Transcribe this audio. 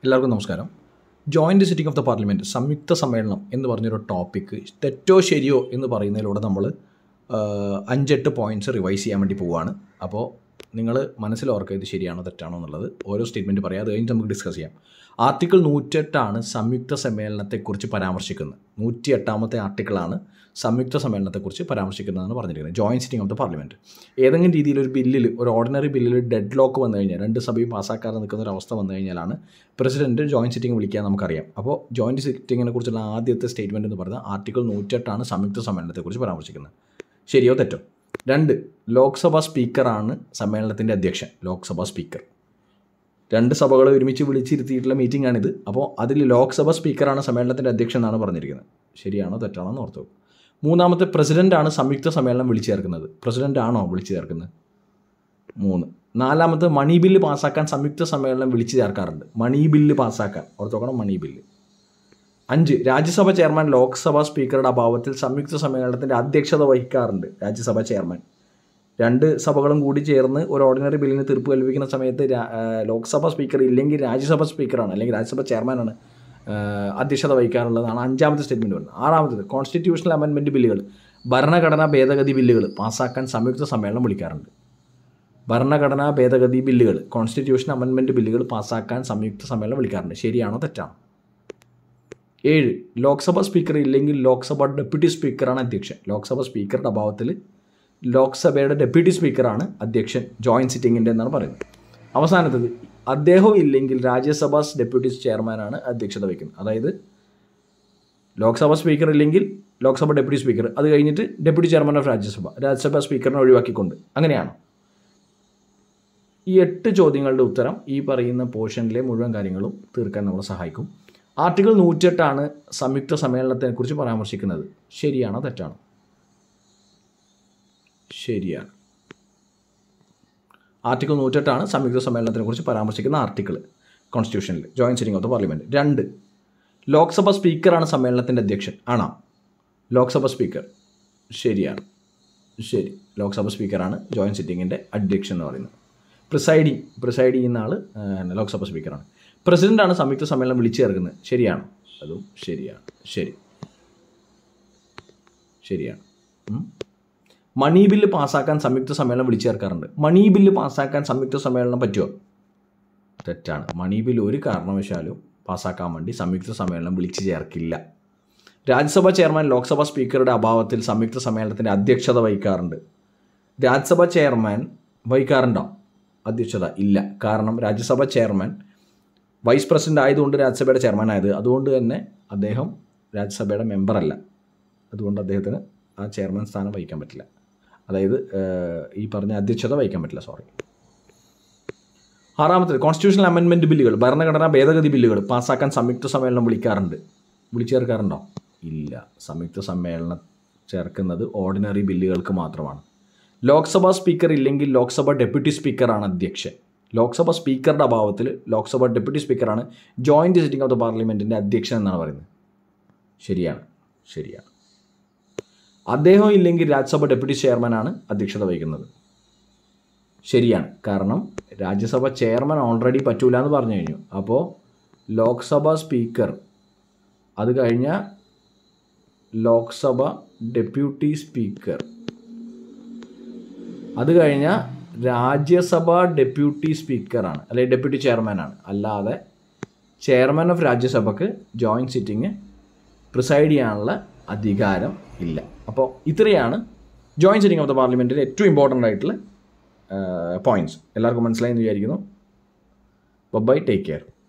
എല്ലാവർക്കും നമസ്കാരം joint sitting of the parliament സംയുക്ത സമ്മേളനം എന്ന് പറഞ്ഞൊരു ടോപ്പിക്ക് തെറ്റോ ശരിയോ എന്ന് പറയുന്നതിലൂടെ നമ്മൾ അഞ്ചെട്ട് പോയിൻറ്റ്സ് റിവൈസ് ചെയ്യാൻ വേണ്ടി പോവുകയാണ് അപ്പോൾ നിങ്ങൾ മനസ്സിലോർക്കുക ഇത് ശരിയാണോ തെറ്റാണോ എന്നുള്ളത് ഓരോ സ്റ്റേറ്റ്മെൻറ്റ് പറയാം അത് കഴിഞ്ഞിട്ട് നമുക്ക് ഡിസ്കസ് ചെയ്യാം ആർട്ടിക്കിൾ നൂറ്റെട്ടാണ് സംയുക്ത സമ്മേളനത്തെക്കുറിച്ച് പരാമർശിക്കുന്നത് നൂറ്റി എട്ടാമത്തെ ആർട്ടിക്കിളാണ് സംയുക്ത സമ്മേളനത്തെക്കുറിച്ച് പരാമർശിക്കുന്നതെന്ന് പറഞ്ഞിരിക്കുന്നത് joint sitting of the parliament ഏതെങ്കിലും രീതിയിൽ ഒരു ബില്ലിൽ ഒരു ഓർഡിനറി ബില്ലിൽ ഡെഡ് ലോക്ക് വന്നു കഴിഞ്ഞാൽ രണ്ട് സഭയും പാസ്സാക്കാതെ നിൽക്കുന്ന ഒരു അവസ്ഥ വന്നു കഴിഞ്ഞാലാണ് പ്രസിഡന്റ് ജോയിൻറ്റ് സിറ്റിംഗ് വിളിക്കാൻ നമുക്കറിയാം അപ്പോൾ ജോയിൻറ്റ് സിറ്റിങ്ങിനെ കുറിച്ചുള്ള ആദ്യത്തെ സ്റ്റേറ്റ്മെൻറ്റ് എന്ന് പറയുന്നത് ആർട്ടിക്കിൾ നൂറ്റെട്ടാണ് സംയുക്ത സമ്മേളനത്തെക്കുറിച്ച് പരാമർശിക്കുന്നത് ശരിയോ തെറ്റോ രണ്ട് ലോക്സഭാ സ്പീക്കറാണ് സമ്മേളനത്തിൻ്റെ അധ്യക്ഷൻ ലോക്സഭാ സ്പീക്കർ രണ്ട് സഭകൾ ഒരുമിച്ച് വിളിച്ചിരുത്തിയിട്ടുള്ള മീറ്റിംഗ് ആണിത് അപ്പോൾ അതിൽ ലോക്സഭ സ്പീക്കറാണ് സമ്മേളനത്തിൻ്റെ അധ്യക്ഷൻ എന്നാണ് പറഞ്ഞിരിക്കുന്നത് ശരിയാണോ തെറ്റാണോ എന്ന് ഓർത്തു വെക്കും. മൂന്നാമത്തെ പ്രസിഡൻ്റാണ് സംയുക്ത സമ്മേളനം വിളിച്ചു ചേർക്കുന്നത് പ്രസിഡൻ്റ് ആണോ വിളിച്ചു ചേർക്കുന്നത് മൂന്ന് നാലാമത്തെ മണി ബില്ല് പാസ്സാക്കാൻ സംയുക്ത സമ്മേളനം വിളിച്ചു ചേർക്കാറുണ്ട് മണി ബില്ല് പാസ്സാക്കാൻ ഓർത്ത് നോക്കണം മണി ബില്ല് അഞ്ച് രാജ്യസഭ ചെയർമാൻ ലോക്സഭാ സ്പീക്കറുടെ അഭാവത്തിൽ സംയുക്ത സമ്മേളനത്തിൻ്റെ അധ്യക്ഷത വഹിക്കാറുണ്ട് രാജ്യസഭ ചെയർമാൻ രണ്ട് സഭകളും കൂടി ചേർന്ന് ഒരു ഓർഡിനറി ബില്ലിന് തീർപ്പ് കൽപ്പിക്കുന്ന സമയത്ത് രാ- ആ, ലോക്സഭ സ്പീക്കർ ഇല്ലെങ്കിൽ രാജ്യസഭ സ്പീക്കറാണ് അല്ലെങ്കിൽ രാജ്യസഭ ചെയർമാനാണ് ആ, അധ്യക്ഷത വഹിക്കാറുള്ളതാണ് അഞ്ചാമത്തെ സ്റ്റേറ്റ്മെൻറ്റ് വരുന്നത് ആറാമത്തേത് കോൺസ്റ്റിറ്റ്യൂഷണൽ അമെൻമെൻറ്റ് ബില്ലുകൾ ഭരണഘടനാ ഭേദഗതി ബില്ലുകൾ പാസ്സാക്കാൻ സംയുക്ത സമ്മേളനം വിളിക്കാറുണ്ട് ഭരണഘടനാ ഭേദഗതി ബില്ലുകൾ കോൺസ്റ്റിറ്റ്യൂഷൻ അമെൻമെൻറ്റ് ബില്ലുകൾ പാസ്സാക്കാൻ സംയുക്ത സമ്മേളനം വിളിക്കാറുണ്ട് ശരിയാണോ തെറ്റാണോ ഏഴ് ലോക്സഭ സ്പീക്കർ ഇല്ലെങ്കിൽ ലോക്സഭ ഡെപ്യൂട്ടി സ്പീക്കറാണ് അധ്യക്ഷൻ ലോക്സഭ സ്പീക്കറുടെ അഭാവത്തിൽ ലോക്സഭയുടെ ഡെപ്യൂട്ടി സ്പീക്കറാണ് അധ്യക്ഷൻ ജോയിൻറ്റ് സിറ്റിങ്ങിൻ്റെ എന്നാണ് പറയുന്നത് അവസാനത്തത് അദ്ദേഹം ഇല്ലെങ്കിൽ രാജ്യസഭ ഡെപ്യൂട്ടി ചെയർമാനാണ് അധ്യക്ഷത വയ്ക്കുന്നത് അതായത് ലോക്സഭ സ്പീക്കർ ഇല്ലെങ്കിൽ ലോക്സഭ ഡെപ്യൂട്ടി സ്പീക്കർ അത് കഴിഞ്ഞിട്ട് deputy chairman of Rajya Sabha Rajya Sabha സ്പീക്കറിനെ ഒഴിവാക്കിക്കൊണ്ട് അങ്ങനെയാണ് ഈ എട്ട് ചോദ്യങ്ങളുടെ ഉത്തരം ഈ പറയുന്ന പോർഷനിലെ മുഴുവൻ കാര്യങ്ങളും തീർക്കാൻ നമ്മളെ സഹായിക്കും ആർട്ടിക്കിൾ നൂറ്റെട്ടാണ് സംയുക്ത സമ്മേളനത്തെക്കുറിച്ച് പരാമർശിക്കുന്നത് ശരിയാണോ തെറ്റാണോ ശരിയാണ് ആർട്ടിക്കിൾ നൂറ്റെട്ടാണ് സംയുക്ത സമ്മേളനത്തെക്കുറിച്ച് പരാമർശിക്കുന്ന ആർട്ടിക്കിൾ കോൺസ്റ്റിറ്റ്യൂഷനിൽ joint sitting of the parliament രണ്ട് ലോക്സഭ സ്പീക്കറാണ് സമ്മേളനത്തിൻ്റെ അധ്യക്ഷൻ ആണോ ലോക്സഭ സ്പീക്കർ ശരിയാണ് ശരി ലോക്സഭ സ്പീക്കറാണ് ജോയിൻറ്റ് സിറ്റിങ്ങിൻ്റെ അധ്യക്ഷൻ എന്ന് പറയുന്നത് പ്രിസൈഡിങ് പ്രിസൈഡ് ചെയ്യുന്ന ആൾ ലോക്സഭ സ്പീക്കറാണ് പ്രസിഡൻ്റാണ് സംയുക്ത സമ്മേളനം വിളിച്ചു ചേർക്കുന്നത് ശരിയാണോ അതും ശരിയാണ് ശരി ശരിയാണ് ഉം. മണി ബില്ല് പാസ്സാക്കാൻ സംയുക്ത സമ്മേളനം വിളിച്ചു ചേർക്കാറുണ്ട് മണി ബില്ല് പാസ്സാക്കാൻ സംയുക്ത സമ്മേളനം പറ്റുമോ തെറ്റാണ് മണി ബില്ല് ഒരു കാരണവശാലും പാസ്സാക്കാൻ വേണ്ടി സംയുക്ത സമ്മേളനം വിളിച്ചു ചേർക്കില്ല രാജ്യസഭ ചെയർമാൻ ലോക്സഭാ സ്പീക്കറുടെ അഭാവത്തിൽ സംയുക്ത സമ്മേളനത്തിൻ്റെ അധ്യക്ഷത വഹിക്കാറുണ്ട് രാജ്യസഭ ചെയർമാൻ വഹിക്കാറുണ്ടോ അധ്യക്ഷത ഇല്ല കാരണം രാജ്യസഭ ചെയർമാൻ വൈസ് പ്രസിഡന്റ് ആയതുകൊണ്ട് രാജ്യസഭയുടെ ചെയർമാൻ ആയത് അതുകൊണ്ട് തന്നെ അദ്ദേഹം രാജ്യസഭയുടെ മെമ്പറല്ല അതുകൊണ്ട് അദ്ദേഹത്തിന് ആ ചെയർമാൻ സ്ഥാനം വഹിക്കാൻ പറ്റില്ല അതായത് ഏഹ്, ഈ പറഞ്ഞ അധ്യക്ഷത വഹിക്കാൻ പറ്റില്ല സോറി ആറാമത്തേത് കോൺസ്റ്റിറ്റ്യൂഷണൽ അമെൻമെൻറ്റ് ബില്ലുകൾ ഭരണഘടനാ ഭേദഗതി ബില്ലുകൾ പാസ്സാക്കാൻ സംയുക്ത സമ്മേളനം വിളിക്കാറുണ്ട് വിളിച്ചു ചേർക്കാറുണ്ടോ ഇല്ല സംയുക്ത സമ്മേളനം ചേർക്കുന്നത് ഓർഡിനറി ബില്ലുകൾക്ക് മാത്രമാണ് ലോക്സഭാ സ്പീക്കർ ഇല്ലെങ്കിൽ ലോക്സഭ ഡെപ്യൂട്ടി സ്പീക്കറാണ് അധ്യക്ഷൻ ലോക്സഭ സ്പീക്കറുടെ അഭാവത്തിൽ ലോക്സഭ ഡെപ്യൂട്ടി സ്പീക്കറാണ് ജോയിൻറ്റ് സിറ്റിംഗ് ഓഫ് ദ പാർലമെൻറ്റിൻ്റെ അധ്യക്ഷൻ എന്നാണ് പറയുന്നത് ശരിയാണ് ശരിയാണ് അദ്ദേഹം ഇല്ലെങ്കിൽ രാജ്യസഭ ഡെപ്യൂട്ടി ചെയർമാനാണ് അധ്യക്ഷത വഹിക്കുന്നത് ശരിയാണ് കാരണം രാജ്യസഭ ചെയർമാൻ ഓൾറെഡി പറ്റൂല എന്ന് പറഞ്ഞു കഴിഞ്ഞു അപ്പോൾ ലോക്സഭ സ്പീക്കർ അത് കഴിഞ്ഞാൽ ലോക്സഭ ഡെപ്യൂട്ടി സ്പീക്കർ അത് കഴിഞ്ഞാൽ രാജ്യസഭ ഡെപ്യൂട്ടി സ്പീക്കറാണ് അല്ലെങ്കിൽ ഡെപ്യൂട്ടി ചെയർമാനാണ് അല്ലാതെ ചെയർമാൻ ഓഫ് രാജ്യസഭക്ക് ജോയിൻറ്റ് സിറ്റിംഗ് പ്രിസൈഡ് ചെയ്യാനുള്ള അധികാരം ഇല്ല അപ്പോൾ ഇത്രയാണ് ജോയിൻറ്റ് സിറ്റിംഗ് ഓഫ് ദ പാർലമെൻറ്റിലെ ഏറ്റവും ഇമ്പോർട്ടൻ്റ് ആയിട്ടുള്ള പോയിൻറ്റ്സ് എല്ലാവർക്കും മനസ്സിലായി എന്ന് വിചാരിക്കുന്നു ബൈ ടേക്ക് കെയർ